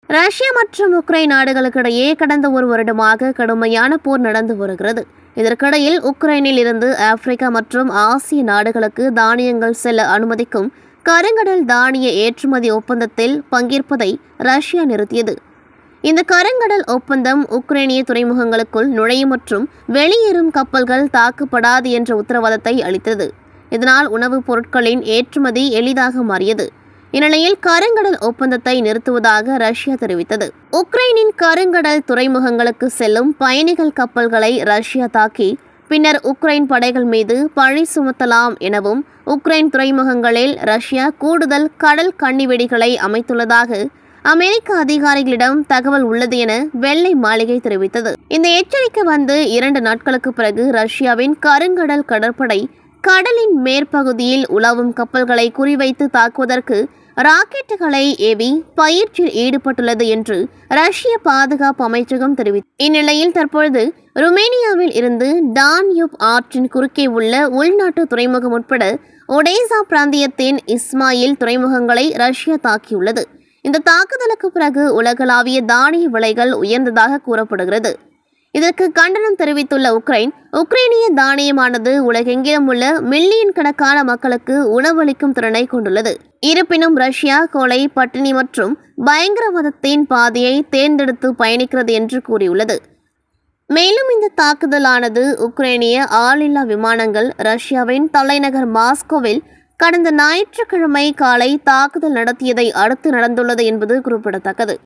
Russia மற்றும் Ukraine நாடுகளுக்கிடையே கடந்த ஒரு வருடமாக கடுமையான போர் நடந்து வருகிறது இதற்கிடையில் உக்ரைனில் இருந்து ஆப்பிரிக்கா மற்றும் ஆசிய நாடுகளுக்கு தானியங்கள் செல்ல அனுமதிக்கும் கருங்கடல் தானிய ஏற்றுமதி ஒப்பந்தத்தில் பங்கேற்பதை ரஷ்யா நிறுத்தியது இந்த கருங்கடல் ஒப்பந்தம் உக்ரைனிய துறைமுகங்களுக்குள் நுழையும் மற்றும் வெளியேறும் கப்பல்கள் தாக்கப்படாது என்ற உத்தரவாதத்தை அளித்தது இதனால் உணவுப் பொருட்களின் ஏற்றுமதி எளிதாக மாறியது இந்நிலையில் கருங்கடல் ஒப்பந்தத்தை நிறுத்துவதாக ரஷ்யா தெரிவித்தது உக்ரைனின் கருங்கடல் துறைமுகங்களுக்கு செல்லும் பயணிகள் கப்பல்களை ரஷ்யா தாக்கி பின்னர் உக்ரைன் படைகள் மீது பழி சுமத்தலாம் எனவும் உக்ரைன் துறைமுகங்களில் ரஷ்யா கூடுதல் கடல் கண்ணிவெடிகளை அமைத்துள்ளதாக அமெரிக்க அதிகாரிகளிடம் தகவல் உள்ளது என வெள்ளை மாளிகை தெரிவித்தது இந்த எச்சரிக்கை வந்து இரண்டு நாட்களுக்கு பிறகு ரஷ்யாவின் கருங்கடல் கடற்படை கடலின் மேற்பகுதியில் உலவும் கப்பல்களை குறிவைத்து தாக்குவதற்கு ராக்கெட்டுகளை ஏவி பயிற்சியில் ஈடுபட்டுள்ளது என்று ரஷ்ய பாதுகாப்பு அமைச்சகம் தெரிவித்தது இந்நிலையில் தற்பொழுது ருமேனியாவில் இருந்து டான்யூப் ஆற்றின் குறுக்கே உள்ள உள்நாட்டு துறைமுகம் உட்பட ஒடேசா பிராந்தியத்தின் இஸ்மாயில் துறைமுகங்களை ரஷ்யா தாக்கியுள்ளது இந்த தாக்குதலுக்கு பிறகு உலகளாவிய தானிய விலைகள் உயர்ந்ததாக கூறப்படுகிறது இதற்கு கண்டனம் தெரிவித்துள்ள உக்ரைன் உக்ரைனிய தானியமானது உலகெங்கிலும் உள்ள மில்லியன் கணக்கான மக்களுக்கு உணவளிக்கும் திறனை கொண்டுள்ளது இருப்பினும் ரஷ்யா கொலை பட்டினி மற்றும் பயங்கரவாதத்தின் பாதையை தேர்ந்தெடுத்து பயணிக்கிறது என்று கூறியுள்ளது மேலும் இந்த தாக்குதலானது உக்ரைனிய ஆளில்லா விமானங்கள் ரஷ்யாவின் தலைநகர் மாஸ்கோவில் கடந்த ஞாயிற்றுக்கிழமை காலை தாக்குதல் நடத்தியதை அடுத்து நடந்துள்ளது என்பது குறிப்பிடத்தக்கது